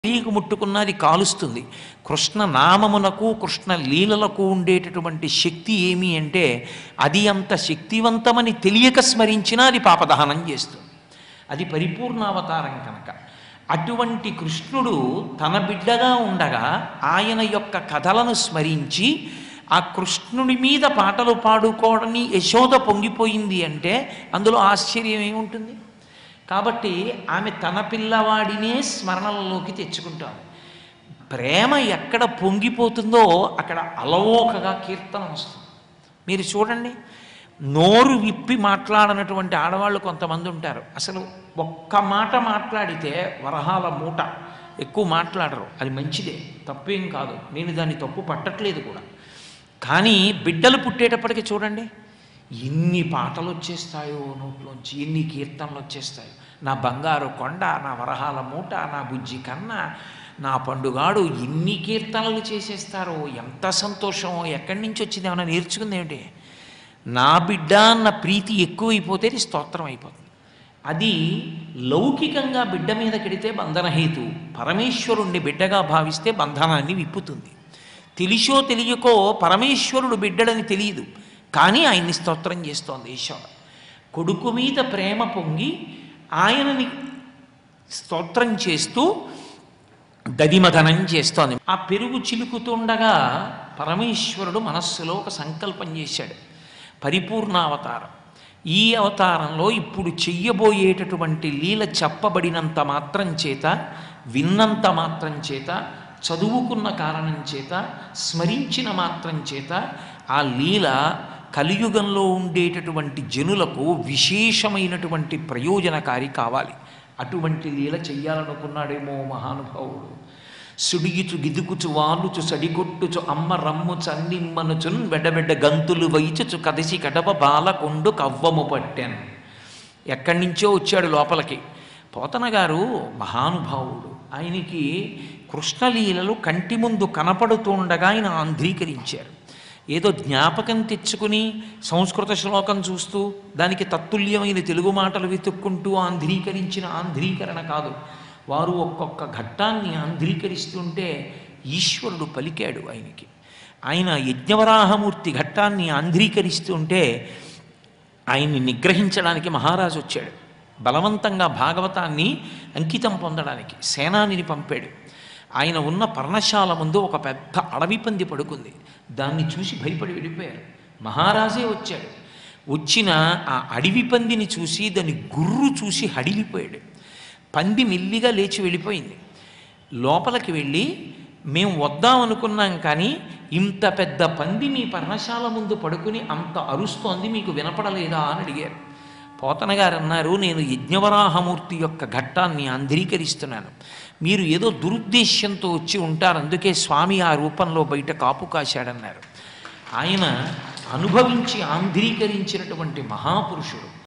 తెలియక ముట్టుకున్న అది కాలుస్తుంది కృష్ణ నామమునకు కృష్ణ లీలలకు ఉండేటటువంటి శక్తి ఏమి అంటే అది అంత శక్తివంతమని తెలియక స్మరించినా అది పాపదహనం చేస్తుంది అది పరిపూర్ణావతారం కనుక అటువంటి కృష్ణుడు తన బిడ్డగా ఉండగా ఆయన యొక్క కథలను స్మరించి ఆ కృష్ణుడి మీద పాటలు పాడుకోవడని యశోద పొంగిపోయింది అంటే అందులో ఆశ్చర్యం ఏముంటుంది కాబట్టి ఆమె తన పిల్లవాడినే స్మరణలలోకి తెచ్చుకుంటారు ప్రేమ ఎక్కడ పొంగిపోతుందో అక్కడ అలవోకగా కీర్తన వస్తుంది మీరు చూడండి నోరు విప్పి మాట్లాడనటువంటి ఆడవాళ్ళు కొంతమంది ఉంటారు అసలు ఒక్క మాట మాట్లాడితే వరహాల మూట ఎక్కువ మాట్లాడరు అది మంచిదే తప్పేం కాదు నేను దాన్ని తప్పు పట్టట్లేదు కూడా కానీ బిడ్డలు పుట్టేటప్పటికి చూడండి ఎన్ని పాటలు వచ్చేస్తాయో నోట్లోంచి ఎన్ని కీర్తనలు వచ్చేస్తాయో నా బంగారు కొండ నా వరహాల మూట నా బుజ్జి కన్న నా పండుగాడు ఎన్ని కీర్తనలు చేసేస్తారో ఎంత సంతోషం ఎక్కడి నుంచి వచ్చింది ఏమైనా నేర్చుకుంది ఏమిటి నా బిడ్డ అన్న ప్రీతి ఎక్కువైపోతే అది స్తోత్రం అయిపోతుంది అది లౌకికంగా బిడ్డ మీద కెడితే బంధనహేతు పరమేశ్వరుణ్ణి బిడ్డగా భావిస్తే బంధనాన్ని విప్పుతుంది తెలిసో తెలియకో పరమేశ్వరుడు బిడ్డడని తెలియదు కానీ ఆయన్ని స్తోత్రం చేస్తోంది ఈశ్వర కొడుకు మీద ప్రేమ పొంగి ఆయనని స్తోత్రం చేస్తూ దదిమదనం చేస్తోంది ఆ పెరుగు చిలుకుతుండగా పరమేశ్వరుడు మనస్సులో ఒక సంకల్పం చేశాడు పరిపూర్ణావతారం ఈ అవతారంలో ఇప్పుడు చెయ్యబోయేటటువంటి లీల చెప్పబడినంత మాత్రం చేత విన్నంత మాత్రం చేత చదువుకున్న కారణం చేత స్మరించిన మాత్రం చేత ఆ లీల కలియుగంలో ఉండేటటువంటి జనులకు విశేషమైనటువంటి ప్రయోజనకారి కావాలి అటువంటి లీల చెయ్యాలనుకున్నాడేమో మహానుభావుడు సుడిగిచు గిదుకుచు వాలుచు సడిగొట్టుచు అమ్మ రమ్ము చన్నిమ్మనుచున్ వెడబెడ్డ గంతులు వైచుచు కదిసి కడప బాలకొండు కవ్వము పట్టాను ఎక్కడి నుంచో వచ్చాడు లోపలికి పోతన గారు మహానుభావుడు ఆయనకి కృష్ణలీలలు కంటి ముందు కనపడుతుండగా ఆయన ఆంధ్రీకరించారు ఏదో జ్ఞాపకం తెచ్చుకుని సంస్కృత శ్లోకం చూస్తూ దానికి తత్తుల్యమైన తెలుగు మాటలు వెతుక్కుంటూ ఆంధ్రీకరించిన ఆంధ్రీకరణ కాదు వారు ఒక్కొక్క ఘట్టాన్ని ఆంధ్రీకరిస్తుంటే ఈశ్వరుడు పలికాడు ఆయనకి ఆయన యజ్ఞవరాహమూర్తి ఘట్టాన్ని ఆంధ్రీకరిస్తుంటే ఆయన్ని నిగ్రహించడానికి మహారాజు వచ్చాడు బలవంతంగా భాగవతాన్ని అంకితం పొందడానికి సేనానిని పంపాడు ఆయన ఉన్న పర్ణశాల ముందు ఒక పెద్ద అడవి పంది పడుకుంది దాన్ని చూసి భయపడి వెళ్ళిపోయారు మహారాజే వచ్చాడు వచ్చిన ఆ అడవి పందిని చూసి దాని గుర్రు చూసి హడిలిపోయాడు పంది మెల్లిగా లేచి వెళ్ళిపోయింది లోపలికి వెళ్ళి మేము వద్దాం అనుకున్నాం కానీ ఇంత పెద్ద పంది మీ పర్ణశాల ముందు పడుకుని అంత అరుస్తోంది మీకు వినపడలేదా అని అడిగారు పోతన గారు అన్నారు నేను యజ్ఞవరాహమూర్తి యొక్క ఘట్టాన్ని ఆంధ్రీకరిస్తున్నాను మీరు ఏదో దురుద్దేశ్యంతో వచ్చి ఉంటారు అందుకే స్వామి ఆ రూపంలో బయట కాపు కాశాడన్నారు ఆయన అనుభవించి ఆంధ్రీకరించినటువంటి మహాపురుషుడు